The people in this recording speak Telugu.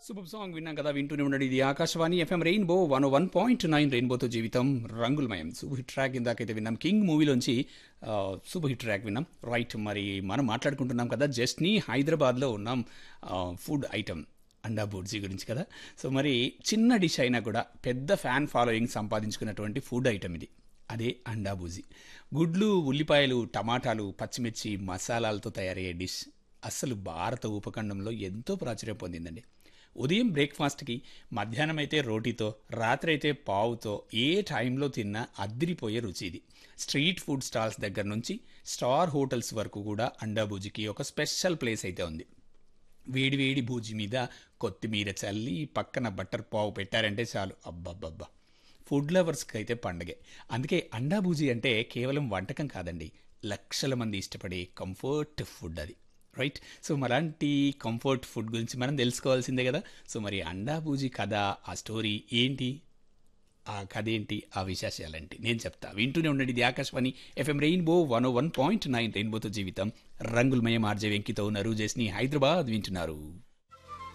సూపర్ సాంగ్ విన్నాం కదా వింటూనే ఉండండి ఇది Akashvani FM rainbow one one point nine రెయిన్బోతో జీవితం రంగులమయం సూపర్ హిట్ ట్రాక్ ఇందాకైతే విన్నాం కింగ్ మూవీలోంచి ఆ, సూపర్ హిట్ ట్రాక్ విన్నాం రైట్ మరి మనం మాట్లాడుకుంటున్నాం కదా జస్ట్ని హైదరాబాద్లో ఉన్నాం ఆ, ఫుడ్ ఐటమ్ అండా బుర్జీ గురించి కదా సో మరి చిన్న డిష్ అయినా కూడా పెద్ద ఫ్యాన్ ఫాలోయింగ్ సంపాదించుకున్నటువంటి ఫుడ్ ఐటమ్ ఇది అదే అండా బూజీ గుడ్లు ఉల్లిపాయలు టమాటాలు పచ్చిమిర్చి మసాలాలతో తయారయ్యే డిష్ అస్సలు భారత ఉపఖండంలో ఎంతో ప్రాచుర్యం పొందిందండి ఉదయం బ్రేక్ఫాస్ట్కి మధ్యాహ్నం అయితే రోటీతో రాత్రి అయితే పావుతో ఏ టైంలో తిన్నా అద్దిరిపోయే రుచి ఇది స్ట్రీట్ ఫుడ్ స్టాల్స్ దగ్గర నుంచి స్టార్ హోటల్స్ వరకు కూడా అండా బూజికి ఒక స్పెషల్ ప్లేస్ అయితే ఉంది వేడివేడి బూజి మీద కొత్తిమీర చల్లి పక్కన బట్టర్ పావు పెట్టారంటే చాలు అబ్బబ్బబ్బా ఫుడ్ లవర్స్కి అయితే పండగే అందుకే అండా బూజీ అంటే కేవలం వంటకం కాదండి లక్షల మంది ఇష్టపడే కంఫర్ట్ ఫుడ్ అది రైట్ సో మలాంటి కంఫర్ట్ ఫుడ్ గురించి మనం తెలుసుకోవాల్సిందే కదా సో మరి అండా బూజీ కథ ఆ స్టోరీ ఏంటి ఆ కథ ఏంటి ఆ విశేషాలేంటి నేను చెప్తా వింటూనే ఉండండి ఇది Akashvani FM rainbow one one point nine రెయిన్బోతో జీవితం రంగులమయం ఆర్జే వెంకితో ఉన్నారు జస్ని హైదరాబాద్ వింటున్నారు